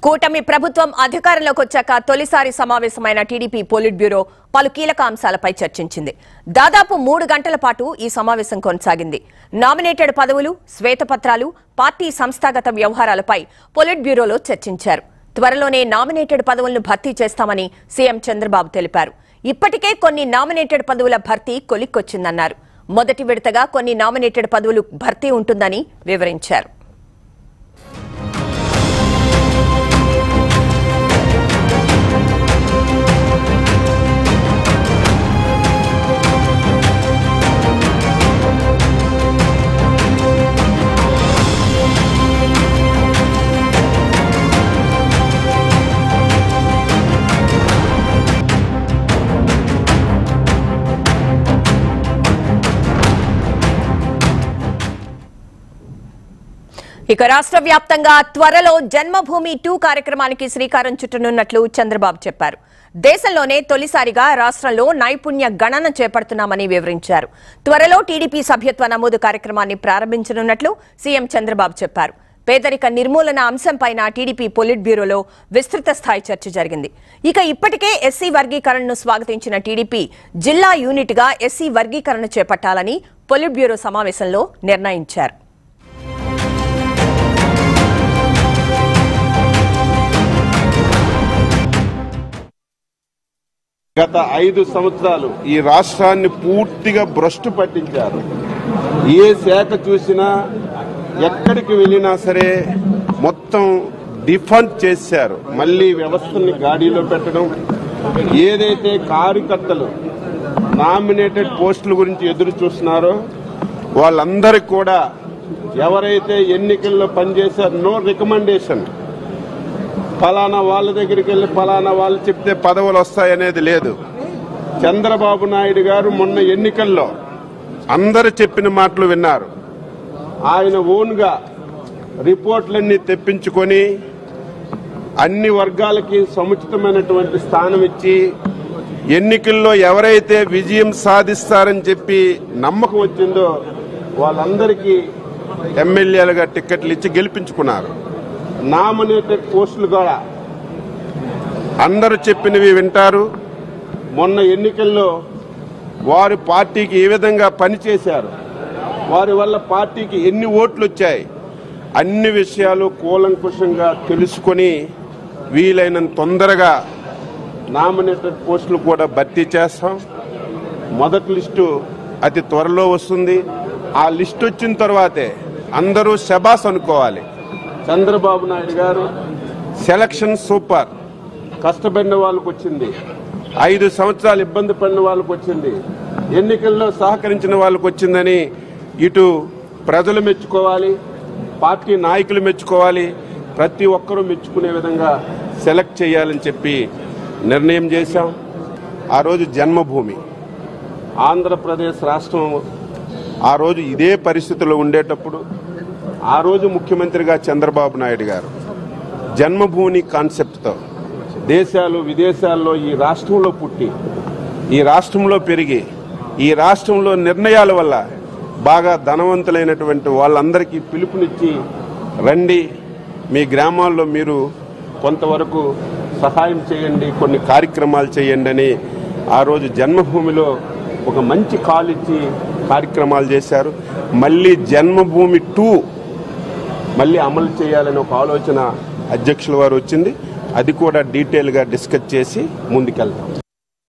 కూటమి ప్రభుత్వం అధికారంలోకి వచ్చాక తొలిసారి సమావేశమైన టీడీపీ పోలిట్ బ్యూరో పలు కీలక అంశాలపై చర్చించింది దాదాపు మూడు గంటల పాటు ఈ సమావేశం కొనసాగింది నామినేటెడ్ పదవులు శ్వేతపత్రాలు పార్టీ సంస్థాగత వ్యవహారాలపై పొలిట్ బ్యూరోలో చర్చించారు త్వరలోనే నామినేటెడ్ పదవులను భర్తీ చేస్తామని సీఎం చంద్రబాబు తెలిపారు ఇప్పటికే కొన్ని నామినేటెడ్ పదవుల భర్తీ కొలిక్కొచ్చిందన్నారు మొదటి విడతగా కొన్ని నామినేటెడ్ పదవులు భర్తీ ఉంటుందని వివరించారు ఇక రాష్ట్ర వ్యాప్తంగా త్వరలో జన్మభూమి టూ కార్యక్రమానికి శ్రీకారం చుట్టనున్నట్లు చంద్రబాబు చెప్పారు దేశంలోనే తొలిసారిగా రాష్ట్రంలో నైపుణ్య గణన చేపడుతున్నామని వివరించారు త్వరలో టీడీపీ సభ్యత్వ నమోదు కార్యక్రమాన్ని ప్రారంభించనున్నట్లు సీఎం చంద్రబాబు చెప్పారు పేదరిక నిర్మూలన అంశంపైన టీడీపీ పొలిట్ బ్యూరోలో విస్తృత స్థాయి చర్చ జరిగింది ఇక ఇప్పటికే ఎస్సీ వర్గీకరణను స్వాగతించిన టీడీపీ జిల్లా యూనిట్గా ఎస్సీ వర్గీకరణ చేపట్టాలని పొలిట్ బ్యూరో సమావేశంలో నిర్ణయించారు గత ఐదు సంవత్సరాలు ఈ రాష్ట్రాన్ని పూర్తిగా భ్రష్టు పట్టించారు ఏ శాఖ చూసినా ఎక్కడికి వెళ్ళినా సరే మొత్తం డిఫండ్ చేశారు మళ్ళీ వ్యవస్థని గాడిలో పెట్టడం ఏదైతే కార్యకర్తలు నామినేటెడ్ పోస్టుల గురించి ఎదురు చూస్తున్నారో వాళ్ళందరికీ కూడా ఎవరైతే ఎన్నికల్లో పనిచేశారో నో రికమెండేషన్ ఫలానా వాళ్ళ దగ్గరికి వెళ్ళి ఫలానా వాళ్ళు చెప్తే పదవులు వస్తాయనేది లేదు చంద్రబాబు నాయుడు గారు మొన్న ఎన్నికల్లో అందరు చెప్పిన మాటలు విన్నారు ఆయన ఓన్గా రిపోర్ట్లన్నీ తెప్పించుకొని అన్ని వర్గాలకి సముచితమైనటువంటి స్థానం ఇచ్చి ఎన్నికల్లో ఎవరైతే విజయం సాధిస్తారని చెప్పి నమ్మకం వచ్చిందో వాళ్ళందరికీ ఎమ్మెల్యేలుగా టిక్కెట్లు ఇచ్చి గెలిపించుకున్నారు నామినేటెడ్ పోస్టులు కూడా అందరూ చెప్పినవి వింటారు మొన్న ఎన్నికల్లో వారి పార్టీకి ఏ విధంగా పనిచేశారు వారి వల్ల పార్టీకి ఎన్ని ఓట్లు వచ్చాయి అన్ని విషయాలు కూలంకుషంగా తెలుసుకొని వీలైనంత తొందరగా నామినేటెడ్ పోస్టులు కూడా భర్తీ చేస్తాం మొదటి లిస్టు అతి త్వరలో వస్తుంది ఆ లిస్ట్ వచ్చిన తర్వాతే అందరూ శబాస్ అనుకోవాలి చంద్రబాబు నాయుడు గారు సెలక్షన్ సూపర్ కష్టపడిన వాళ్ళకు వచ్చింది ఐదు సంవత్సరాలు ఇబ్బంది పడిన వాళ్ళకు వచ్చింది ఎన్నికల్లో సహకరించిన వాళ్ళకు వచ్చిందని ఇటు ప్రజలు మెచ్చుకోవాలి పార్టీ నాయకులు మెచ్చుకోవాలి ప్రతి ఒక్కరూ మెచ్చుకునే విధంగా సెలెక్ట్ చేయాలని చెప్పి నిర్ణయం చేశాం ఆ రోజు జన్మభూమి ఆంధ్రప్రదేశ్ రాష్ట్రం ఆ రోజు ఇదే పరిస్థితిలో ఉండేటప్పుడు ఆ రోజు ముఖ్యమంత్రిగా చంద్రబాబు నాయుడు గారు జన్మభూమి కాన్సెప్ట్తో దేశాలు విదేశాల్లో ఈ రాష్ట్రంలో పుట్టి ఈ రాష్ట్రంలో పెరిగి ఈ రాష్ట్రంలో నిర్ణయాల వల్ల బాగా ధనవంతులైనటువంటి వాళ్ళందరికీ పిలుపునిచ్చి రండి మీ గ్రామాల్లో మీరు కొంతవరకు సహాయం చేయండి కొన్ని కార్యక్రమాలు చేయండి అని ఆ రోజు జన్మభూమిలో ఒక మంచి కాల్ ఇచ్చి కార్యక్రమాలు చేశారు మళ్ళీ జన్మభూమి టూ మళ్ళీ అమలు చేయాలని ఒక ఆలోచన అధ్యక్షుల వారు వచ్చింది అది కూడా డీటెయిల్గా డిస్కస్ చేసి ముందుకెళ్తాం